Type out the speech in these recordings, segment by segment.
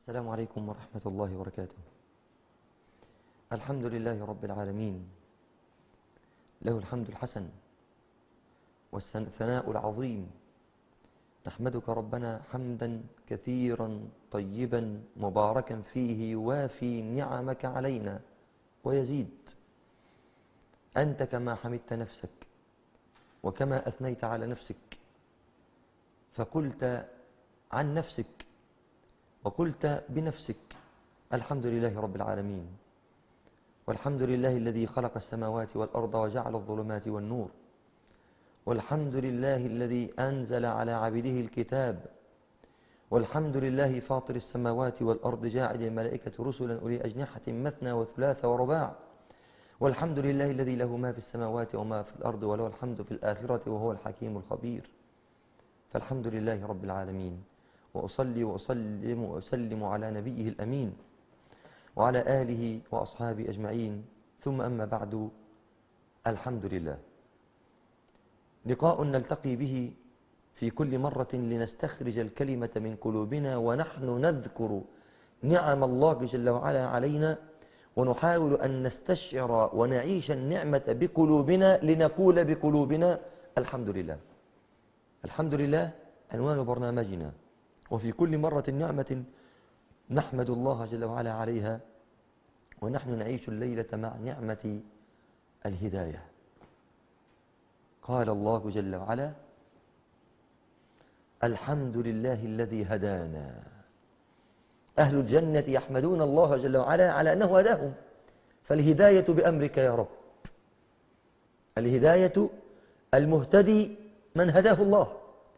السلام عليكم ورحمة الله وبركاته الحمد لله رب العالمين له الحمد الحسن والثناء العظيم نحمدك ربنا حمدا كثيرا طيبا مباركا فيه يوافي نعمك علينا ويزيد أنت كما حمدت نفسك وكما أثنيت على نفسك فقلت عن نفسك وقلت بنفسك الحمد لله رب العالمين والحمد لله الذي خلق السماوات والأرض وجعل الظلمات والنور والحمد لله الذي أنزل على عبده الكتاب والحمد لله فاطر السماوات والأرض جاعل الملائكة رسلا أولي أجنحة مثنى وثلاث ورباع والحمد لله الذي له ما في السماوات وما في الأرض وله الحمد في الآخرة وهو الحكيم الخبير فالحمد لله رب العالمين وأصلي وأسلم وأسلم على نبيه الأمين وعلى آله وأصحابه أجمعين ثم أما بعد الحمد لله لقاء نلتقي به في كل مرة لنستخرج الكلمة من قلوبنا ونحن نذكر نعم الله جل وعلا علينا ونحاول أن نستشعر ونعيش النعمة بقلوبنا لنقول بقلوبنا الحمد لله الحمد لله عنوان برنامجنا وفي كل مرة نعمة نحمد الله جل وعلا عليها ونحن نعيش الليلة مع نعمة الهداية قال الله جل وعلا الحمد لله الذي هدانا أهل الجنة يحمدون الله جل وعلا على أنه هداهم فالهداية بأمرك يا رب الهداية المهتدي من هداه الله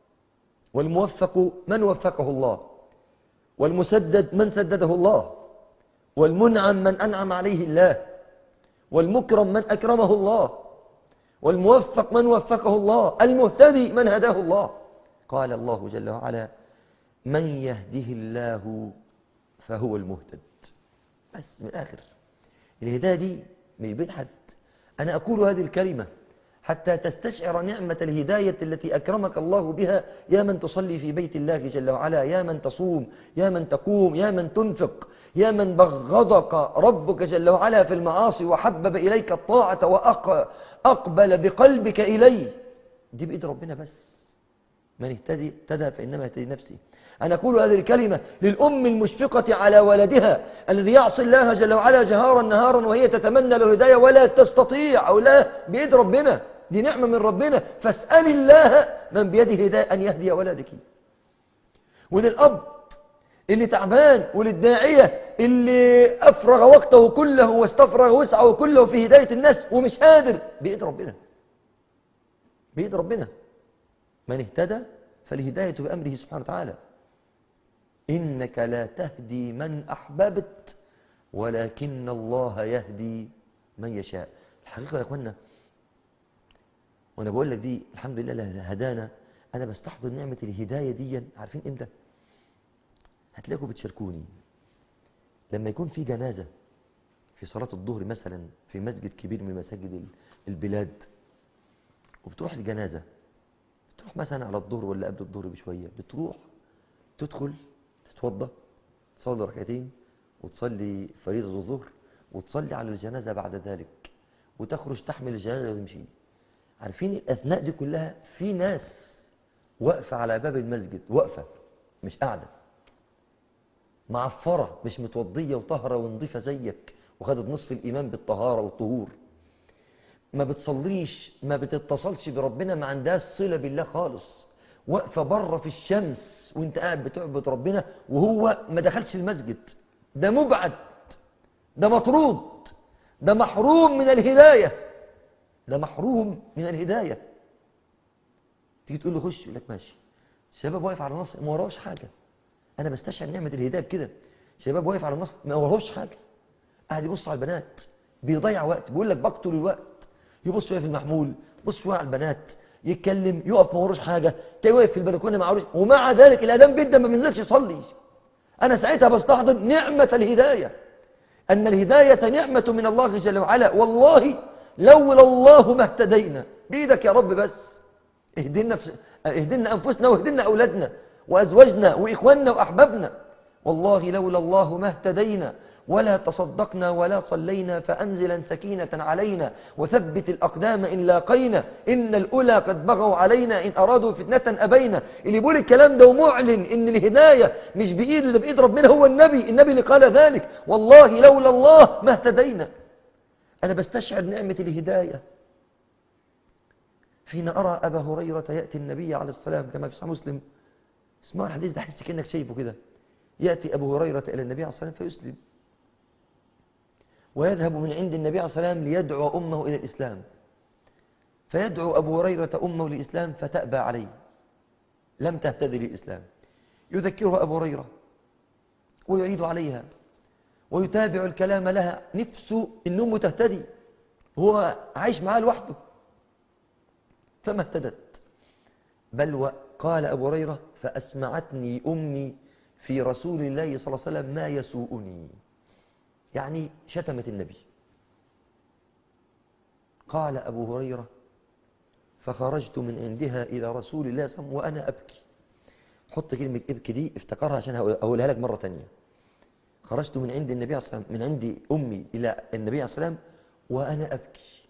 والموفق من وفقه الله والمسدد من سدده الله والمنعم من أنعم عليه الله والمكرم من أكرمه الله والموفق من وفقه الله المهتدي من هداه الله قال الله جل وعلا من يهده الله فهو المهتد بس من الآخر الهداية دي مش بيت حد أنا أقول هذه الكلمة حتى تستشعر نعمة الهداية التي أكرمك الله بها يا من تصلي في بيت الله جل وعلا يا من تصوم يا من تقوم يا من تنفق يا من بغضك ربك جل وعلا في المعاصي وحبب إليك الطاعة وأقبل بقلبك إليه دي بإيد ربنا بس من اهتدي اهتدى فإنما يهتدي نفسه أنا أقول هذه الكلمة للأم المشفقة على ولدها الذي يعصي الله جل وعلا جهارا نهارا وهي تتمنى له الهداية ولا تستطيع أو لا بيد ربنا دي نعمة من ربنا فاسأل الله من بيده هداية أن يهدي ولدك وللأب اللي تعبان وللداعية اللي أفرغ وقته كله واستفرغ وسعه كله في هداية الناس ومش قادر بيد ربنا بيد ربنا من اهتدى فالهداية بأمره سبحانه وتعالى إنك لا تهدي من أحببت ولكن الله يهدي من يشاء الحقيقة يا أخوانا وأنا بقول لك دي الحمد لله هدانا أنا بستحضر نعمة الهداية دي عارفين إمتى هتلاقوا بتشاركوني لما يكون في جنازة في صلاة الظهر مثلا في مسجد كبير من مساجد البلاد وبتروح الجنازة بتروح مثلا على الظهر ولا قبل الظهر بشوية بتروح تدخل تتوضى تصلي ركعتين وتصلي فريضة الظهر وتصلي على الجنازة بعد ذلك وتخرج تحمل الجنازة وتمشي عارفين الأثناء دي كلها في ناس واقفة على باب المسجد واقفة مش قاعدة معفرة مش متوضية وطهرة ونظيفة زيك وخدت نصف الإيمان بالطهارة والطهور ما بتصليش ما بتتصلش بربنا ما عندهاش صلة بالله خالص واقفة بره في الشمس وانت قاعد بتعبد ربنا وهو ما دخلش المسجد ده مبعد ده مطرود ده محروم من الهداية ده محروم من الهداية تيجي تقول له خش يقول لك ماشي شباب واقف على النص ما وراهوش حاجة أنا بستشعر نعمة الهداية بكده شباب واقف على النص ما وراهوش حاجة قاعد يبص على البنات بيضيع وقت بيقول لك بقتل الوقت يبص شويه في المحمول يبص شويه على البنات يتكلم يقف ما وروش حاجه تلاقيه واقف في البلكونه ما وروش ومع ذلك الادام جدا ما بينزلش يصلي انا ساعتها بستحضر نعمه الهدايه ان الهدايه نعمه من الله جل وعلا والله لولا الله ما اهتدينا بايدك يا رب بس اهدنا, في... اهدنا انفسنا واهدنا اولادنا وازواجنا واخواننا واحبابنا والله لولا الله ما اهتدينا ولا تصدقنا ولا صلينا فأنزلا سكينة علينا وثبت الأقدام إن لاقينا إن الأولى قد بغوا علينا إن أرادوا فتنة أبينا اللي بيقول الكلام ده ومعلن إن الهداية مش بإيده ده بإيد ربنا هو النبي النبي اللي قال ذلك والله لولا الله ما اهتدينا أنا بستشعر نعمة الهداية حين أرى أبا هريرة يأتي النبي عليه السلام كما في صحيح مسلم اسمع الحديث ده حس كأنك شايفه كده يأتي أبو هريرة إلى النبي عليه الصلاة والسلام فيسلم ويذهب من عند النبي عليه الصلاة والسلام ليدعو أمه إلى الإسلام فيدعو أبو هريرة أمه للإسلام فتأبى عليه لم تهتدي للإسلام يذكرها أبو هريرة ويعيد عليها ويتابع الكلام لها نفسه إن أمه تهتدي هو عايش معاه لوحده فما اهتدت بل وقال أبو هريرة فأسمعتني أمي في رسول الله صلى الله عليه وسلم ما يسوءني يعني شتمت النبي قال أبو هريرة فخرجت من عندها إلى رسول الله صلى الله عليه وسلم وأنا أبكي حط كلمة ابكي دي افتكرها عشان أقولها لك مرة تانية خرجت من عند النبي عليه الصلاة والسلام من عند أمي إلى النبي عليه الصلاة والسلام وأنا أبكي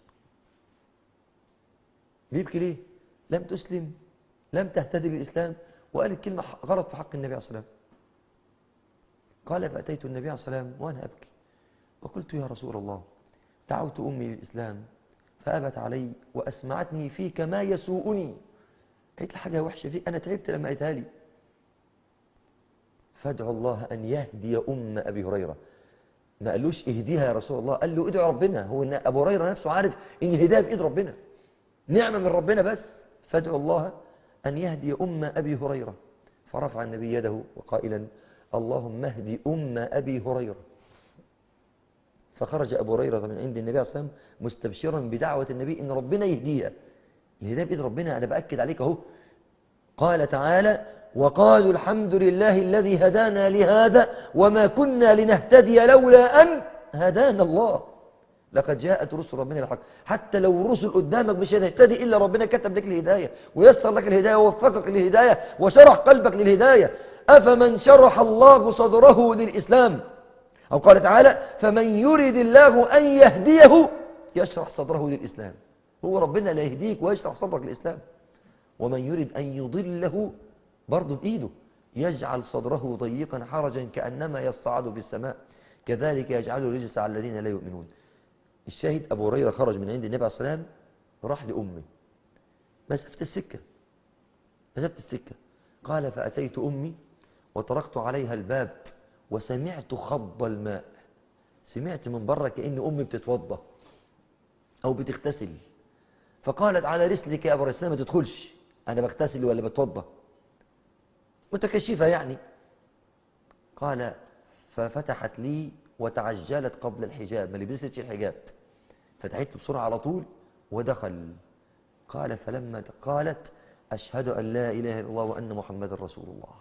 بيبكي ليه لم تسلم لم تهتدي بالإسلام وقالت كلمة غلط في حق النبي عليه الصلاة والسلام قال فأتيت النبي عليه الصلاة والسلام وأنا أبكي وقلت يا رسول الله دعوت أمي للإسلام فأبت علي وأسمعتني فيك ما يسوءني قلت حاجة وحشة فيك أنا تعبت لما قلتها لي فادعو الله أن يهدي أم أبي هريرة ما قالوش اهديها يا رسول الله قال له ادعو ربنا هو إن أبو هريرة نفسه عارف إن الهداية بإيد ربنا نعمة من ربنا بس فادعو الله أن يهدي أم أبي هريرة فرفع النبي يده وقائلا اللهم اهدي أم أبي هريرة فخرج أبو هريرة من عند النبي عليه الصلاة والسلام مستبشرا بدعوة النبي إن ربنا يهديها الهداية بإيد ربنا أنا بأكد عليك أهو قال تعالى وقالوا الحمد لله الذي هدانا لهذا وما كنا لنهتدي لولا أن هدانا الله لقد جاءت رسل ربنا بالحق حتى لو الرسل قدامك مش هتهتدي إلا ربنا كتب لك الهداية ويسر لك الهداية ووفقك للهداية وشرح قلبك للهداية أفمن شرح الله صدره للإسلام أو قال تعالى فمن يريد الله أن يهديه يشرح صدره للإسلام هو ربنا لا يهديك ويشرح صدرك للإسلام ومن يريد أن يضله برضه بإيده يجعل صدره ضيقا حرجا كأنما يصعد في السماء كذلك يجعل الرجس على الذين لا يؤمنون الشاهد أبو هريرة خرج من عند النبي عليه الصلاة والسلام راح لأمه مسافة السكة مسافة السكة قال فأتيت أمي وطرقت عليها الباب وسمعت خض الماء سمعت من بره كأن أمي بتتوضى أو بتغتسل فقالت على رسلك يا أبو رسول ما تدخلش أنا بغتسل ولا بتوضى متكشفة يعني قال ففتحت لي وتعجلت قبل الحجاب ما لبستش الحجاب فتحت بسرعة على طول ودخل قال فلما قالت أشهد أن لا إله إلا الله وأن محمد رسول الله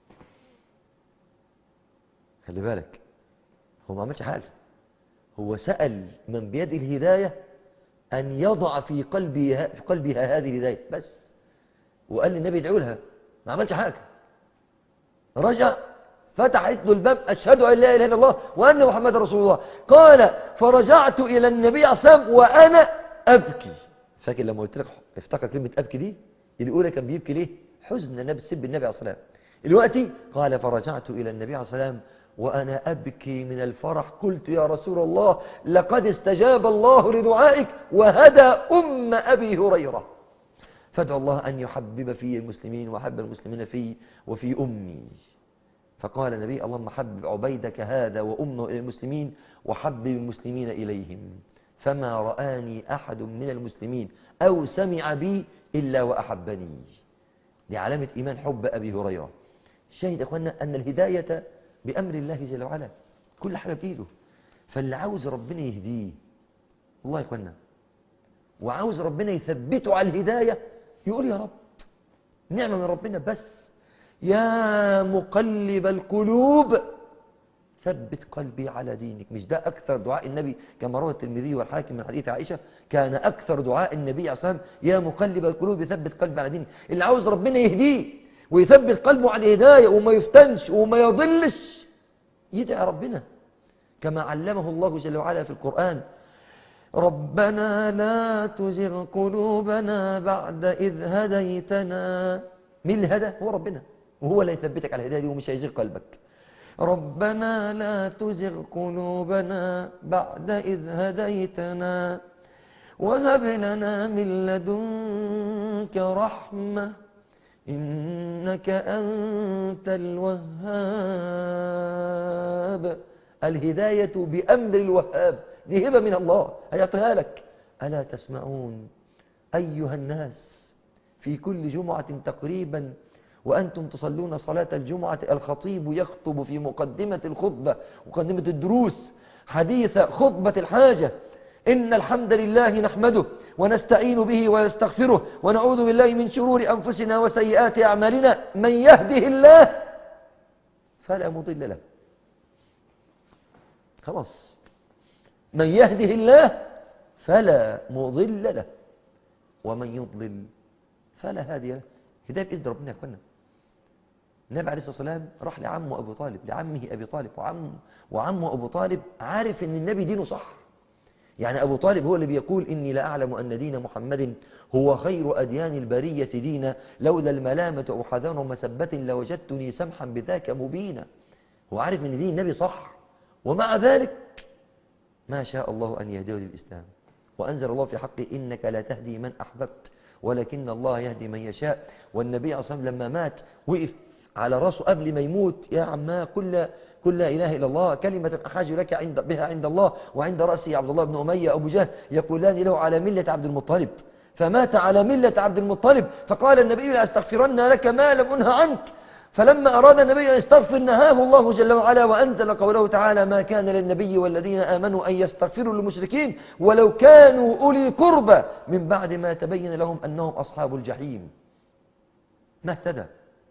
خلي بالك هو ما عملش حاجة هو سأل من بيده الهداية أن يضع في قلبها, في قلبها هذه الهداية بس وقال للنبي ادعو لها ما عملش حاجة رجع فتحت له الباب أشهد أن لا إله إلا الله وأن محمد رسول الله قال فرجعت إلى النبي عليه الصلاة والسلام وأنا أبكي فاكر لما قلت لك افتكر كلمة أبكي دي الأولى كان بيبكي ليه حزن النبي تسب النبي عليه الصلاة والسلام دلوقتي قال فرجعت إلى النبي عليه الصلاة والسلام وأنا أبكي من الفرح قلت يا رسول الله لقد استجاب الله لدعائك وهدى أم أبي هريرة فادعو الله أن يحبب في المسلمين وحب المسلمين في وفي أمي فقال النبي اللهم حبب عبيدك هذا وأمه إلى المسلمين وحبب المسلمين إليهم فما رآني أحد من المسلمين أو سمع بي إلا وأحبني لعلامة إيمان حب أبي هريرة شاهد أخوانا أن الهداية بأمر الله جل وعلا كل حاجة بإيده فاللي عاوز ربنا يهديه والله يا أخوانا وعاوز ربنا يثبته على الهداية يقول يا رب نعمة من ربنا بس يا مقلب القلوب ثبت قلبي على دينك مش ده أكثر دعاء النبي كما روى الترمذي والحاكم من حديث عائشة كان أكثر دعاء النبي عليه الصلاة والسلام يا مقلب القلوب ثبت قلبي على دينك اللي عاوز ربنا يهديه ويثبت قلبه على الهداية وما يفتنش وما يضلش يدعي ربنا كما علمه الله جل وعلا في القرآن ربنا لا تزغ قلوبنا بعد إذ هديتنا مين اللي هدى هو ربنا وهو اللي يثبتك على الهداية دي ومش هيزغ قلبك ربنا لا تزغ قلوبنا بعد إذ هديتنا وهب لنا من لدنك رحمة إنك أنت الوهاب الهداية بأمر الوهاب دي هبة من الله هيعطيها لك ألا تسمعون أيها الناس في كل جمعة تقريبا وأنتم تصلون صلاة الجمعة الخطيب يخطب في مقدمة الخطبة مقدمة الدروس حديث خطبة الحاجة إن الحمد لله نحمده ونستعين به ويستغفره ونعوذ بالله من شرور أنفسنا وسيئات أعمالنا من يهده الله فلا مضل له خلاص من يهده الله فلا مضل له ومن يضلل فلا هادي له هداية بإذن ربنا يا أخوانا النبي عليه الصلاة والسلام راح لعمه أبو طالب لعمه أبي طالب وعم وعمه أبو طالب عارف أن النبي دينه صح يعني أبو طالب هو اللي بيقول إني لا أعلم أن دين محمد هو خير أديان البرية دينا لولا الملامة أو حذر مسبة لوجدتني سمحا بذاك مبينا هو عارف أن دين النبي صح ومع ذلك ما شاء الله أن يهديه للإسلام وأنزل الله في حقه إنك لا تهدي من أحببت ولكن الله يهدي من يشاء والنبي عليه الصلاة والسلام لما مات وقف على رأسه قبل ما يموت يا عما كل كل لا إله إلا الله كلمة أحاج لك عند بها عند الله وعند رأسه عبد الله بن أمية أبو جهل يقولان له على ملة عبد المطلب فمات على ملة عبد المطلب فقال النبي لأستغفرن لك ما لم أنه عنك فلما أراد النبي أن يستغفر نهاه الله جل وعلا وأنزل قوله تعالى ما كان للنبي والذين آمنوا أن يستغفروا للمشركين ولو كانوا أولي قربى من بعد ما تبين لهم أنهم أصحاب الجحيم ما اهتدى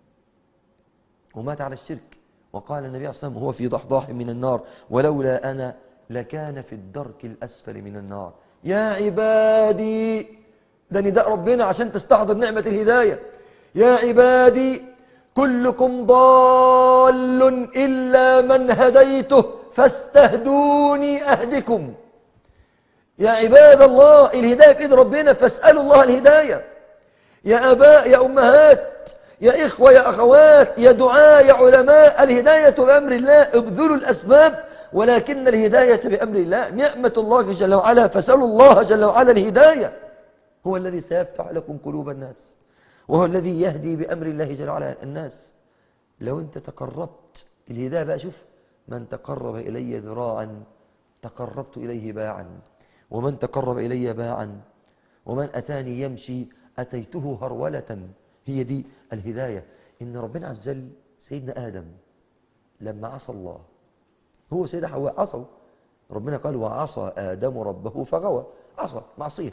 ومات على الشرك وقال النبي عليه الصلاة والسلام هو في ضحضاح من النار ولولا أنا لكان في الدرك الأسفل من النار يا عبادي ده نداء ربنا عشان تستحضر نعمة الهداية يا عبادي كلكم ضال إلا من هديته فاستهدوني أهدكم يا عباد الله الهداية في إيد ربنا فاسألوا الله الهداية يا أباء يا أمهات يا إخوة يا أخوات يا دعاء يا علماء الهداية بأمر الله ابذلوا الأسباب ولكن الهداية بأمر الله نعمة الله جل وعلا فسألوا الله جل وعلا الهداية هو الذي سيفتح لكم قلوب الناس وهو الذي يهدي بأمر الله جل وعلا الناس لو أنت تقربت الهداية بقى شوف من تقرب إلي ذراعا تقربت إليه باعا ومن تقرب إلي باعا ومن أتاني يمشي أتيته هرولة هي دي الهداية إن ربنا عز وجل سيدنا آدم لما عصى الله هو سيدة حواء عصوا ربنا قال وعصى آدم ربه فغوى عصى معصية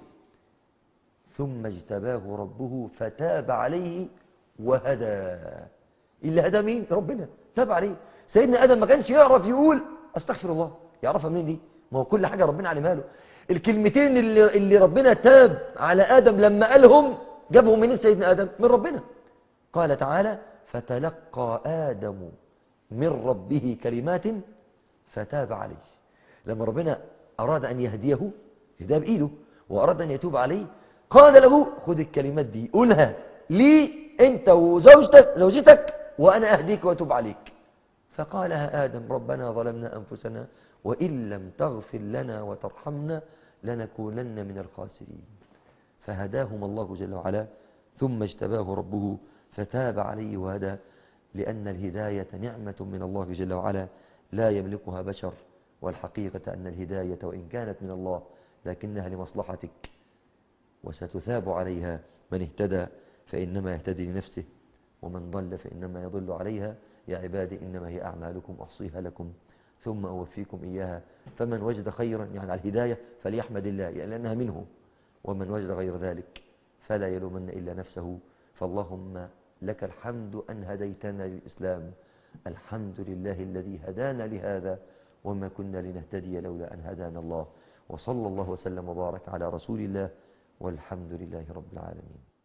ثم اجتباه ربه فتاب عليه وهدى اللي هدى مين ربنا تاب عليه سيدنا آدم ما كانش يعرف يقول استغفر الله يعرفها منين دي ما هو كل حاجة ربنا علمها له الكلمتين اللي, اللي ربنا تاب على آدم لما قالهم جابهم منين سيدنا آدم من ربنا قال تعالى فتلقى آدم من ربه كلمات فتاب عليه لما ربنا أراد أن يهديه يهداه بإيده وأراد أن يتوب عليه قال له خذ الكلمات دي قولها لي أنت وزوجتك زوجتك وأنا أهديك وأتوب عليك فقالها آدم ربنا ظلمنا أنفسنا وإن لم تغفر لنا وترحمنا لنكونن من الخاسرين فهداهم الله جل وعلا ثم اجتباه ربه فتاب عليه وهدى لأن الهداية نعمة من الله جل وعلا لا يملكها بشر والحقيقة أن الهداية وإن كانت من الله لكنها لمصلحتك وستثاب عليها من اهتدى فإنما يهتدي لنفسه ومن ضل فإنما يضل عليها يا عبادي إنما هي أعمالكم أحصيها لكم ثم أوفيكم إياها فمن وجد خيرا يعني على الهداية فليحمد الله يعني لأنها منه ومن وجد غير ذلك فلا يلومن إلا نفسه فاللهم لك الحمد أن هديتنا للإسلام الحمد لله الذي هدانا لهذا وما كنا لنهتدي لولا أن هدانا الله وصلى الله وسلم وبارك على رسول الله والحمد لله رب العالمين